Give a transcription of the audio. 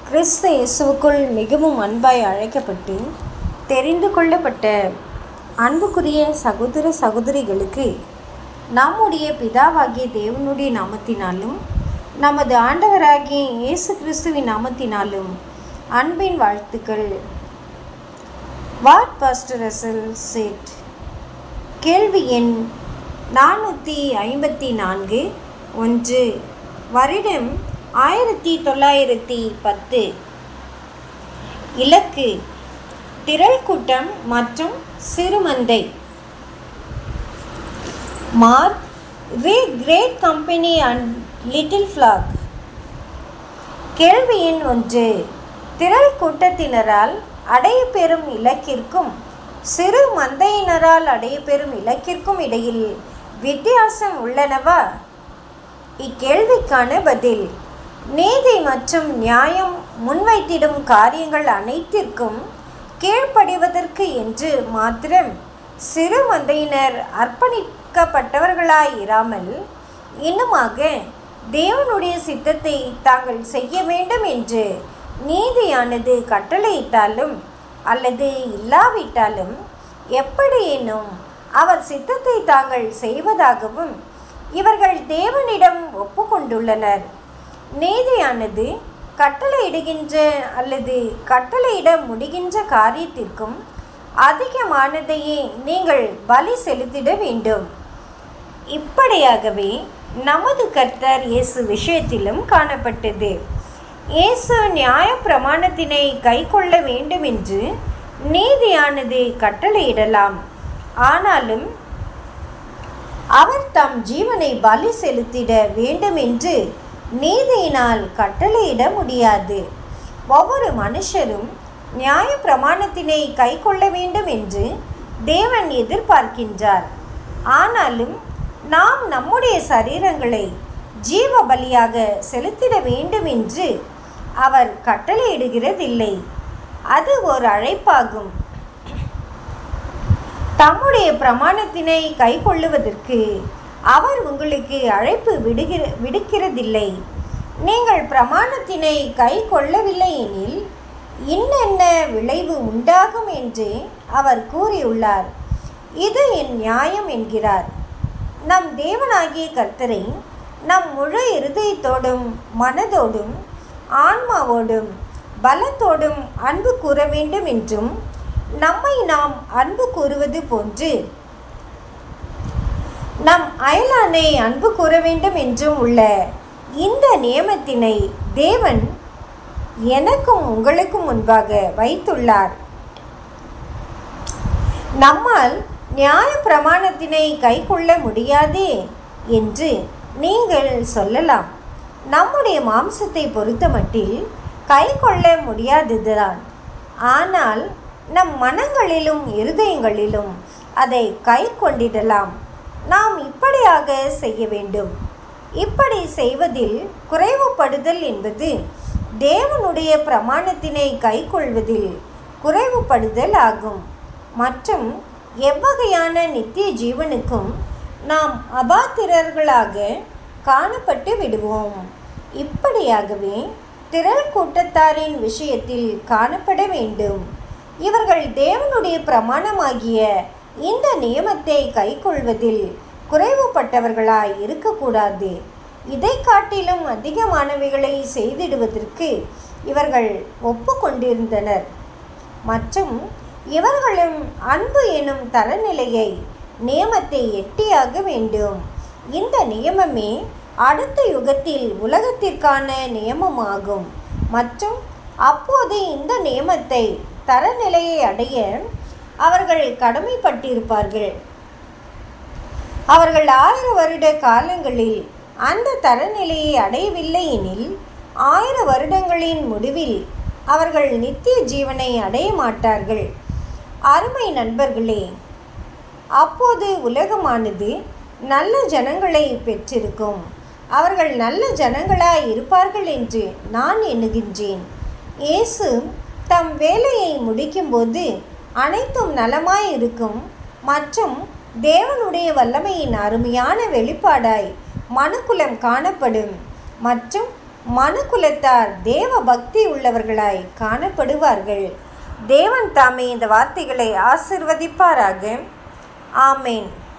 கிறிஸ்து இயேசுவுக்குள் மிகவும் அன்பாய் அழைக்கப்பட்டு தெரிந்து கொள்ளப்பட்ட அன்புக்குரிய சகோதர சகோதரிகளுக்கு நம்முடைய பிதாவாகிய தேவனுடைய நாமத்தினாலும் நமது ஆண்டவராகிய இயேசு கிறிஸ்துவின் நாமத்தினாலும் அன்பின் வாழ்த்துக்கள் வாட் பாஸ்டர் ரசல் செட் கேள்வி எண் நானூற்றி ஐம்பத்தி நான்கு ஒன்று வருடம் ஆயிரத்தி தொள்ளாயிரத்தி பத்து இலக்கு திரள் கூட்டம் மற்றும் சிறுமந்தை mark way great company and little flock கேள்வி எண் ஒன்று திரள் கூட்டத்தினரால் அடையப்பெறும் இலக்கிற்கும் சிறு மந்தையினரால் அடையப்பெறும் இலக்கிற்கும் இடையில் வித்தியாசம் உள்ளனவா இக்கேள்விக்கான பதில் நீதி மற்றும் நியாயம் முன்வைத்திடும் காரியங்கள் அனைத்திற்கும் கீழ்ப்படிவதற்கு என்று மாத்திரம் சிறு மந்தையினர் அர்ப்பணிக்கப்பட்டவர்களாய் இராமல் இன்னுமாக தேவனுடைய சித்தத்தை தாங்கள் செய்ய வேண்டும் என்று நீதியானது கட்டளையிட்டாலும் அல்லது இல்லாவிட்டாலும் எப்படியேனும் அவர் சித்தத்தை தாங்கள் செய்வதாகவும் இவர்கள் தேவனிடம் ஒப்புக்கொண்டுள்ளனர் நீதியானது கட்டளையிடுகின்ற அல்லது கட்டளையிட முடிகின்ற காரியத்திற்கும் அதிகமானதையே நீங்கள் பலி செலுத்திட வேண்டும் இப்படியாகவே நமது கர்த்தர் இயேசு விஷயத்திலும் காணப்பட்டது இயேசு நியாய பிரமாணத்தினை கை கொள்ள வேண்டும் என்று நீதியானது கட்டளையிடலாம் ஆனாலும் அவர் தம் ஜீவனை பலி செலுத்திட வேண்டும் என்று நீதியினால் கட்டளையிட முடியாது ஒவ்வொரு மனுஷரும் நியாய பிரமாணத்தினை கை கொள்ள வேண்டும் என்று தேவன் எதிர்பார்க்கின்றார் ஆனாலும் நாம் நம்முடைய சரீரங்களை ஜீவ பலியாக செலுத்திட வேண்டும் என்று அவர் கட்டளையிடுகிறதில்லை அது ஒரு அழைப்பாகும் தம்முடைய பிரமாணத்தினை கை கொள்ளுவதற்கு அவர் உங்களுக்கு அழைப்பு விடுகிற விடுக்கிறதில்லை நீங்கள் பிரமாணத்தினை கை கொள்ளவில்லை எனில் இன்னென்ன விளைவு உண்டாகும் என்று அவர் கூறியுள்ளார் இது என் நியாயம் என்கிறார் நம் தேவனாகிய கர்த்தரை நம் முழு இருதயத்தோடும் மனதோடும் ஆன்மாவோடும் பலத்தோடும் அன்பு கூற வேண்டும் என்றும் நம்மை நாம் அன்பு கூறுவது போன்று நம் அயலானை அன்பு கூற வேண்டும் என்றும் உள்ள இந்த நியமத்தினை தேவன் எனக்கும் உங்களுக்கும் முன்பாக வைத்துள்ளார் நம்மால் நியாய பிரமாணத்தினை கை கொள்ள முடியாதே என்று நீங்கள் சொல்லலாம் நம்முடைய மாம்சத்தை பொறுத்தமட்டில் கை கொள்ள முடியாததுதான் ஆனால் நம் மனங்களிலும் இருதயங்களிலும் அதை கை கொண்டிடலாம் நாம் இப்படியாக செய்ய வேண்டும் இப்படி செய்வதில் குறைவுபடுதல் என்பது தேவனுடைய பிரமாணத்தினை கை கொள்வதில் குறைவுபடுதல் ஆகும் மற்றும் எவ்வகையான நித்திய ஜீவனுக்கும் நாம் அபாத்திரர்களாக காணப்பட்டு விடுவோம் இப்படியாகவே திரள் கூட்டத்தாரின் விஷயத்தில் காணப்பட வேண்டும் இவர்கள் தேவனுடைய பிரமாணமாகிய இந்த நியமத்தை கைக்கொள்வதில் குறைவுபட்டவர்களாய் இருக்கக்கூடாது இதை காட்டிலும் அதிகமானவைகளை செய்திடுவதற்கு இவர்கள் ஒப்புக்கொண்டிருந்தனர் மற்றும் இவர்களும் அன்பு எனும் தரநிலையை நியமத்தை எட்டியாக வேண்டும் இந்த நியமமே அடுத்த யுகத்தில் உலகத்திற்கான நியமமாகும் மற்றும் அப்போது இந்த நியமத்தை தரநிலையை அடைய அவர்கள் கடமைப்பட்டிருப்பார்கள் அவர்கள் ஆயிரம் வருட காலங்களில் அந்த தரநிலையை அடையவில்லை எனில் ஆயிரம் வருடங்களின் முடிவில் அவர்கள் நித்திய ஜீவனை அடைய மாட்டார்கள் அருமை நண்பர்களே அப்போது உலகமானது நல்ல ஜனங்களை பெற்றிருக்கும் அவர்கள் நல்ல ஜனங்களாய் இருப்பார்கள் என்று நான் எண்ணுகின்றேன் இயேசு தம் வேலையை முடிக்கும்போது அனைத்தும் நலமாய் இருக்கும் மற்றும் தேவனுடைய வல்லமையின் அருமையான வெளிப்பாடாய் மனுக்குலம் காணப்படும் மற்றும் மனுக்குலத்தார் தேவ பக்தி உள்ளவர்களாய் காணப்படுவார்கள் தேவன் தாமே இந்த வார்த்தைகளை ஆசிர்வதிப்பாராக ஆமேன்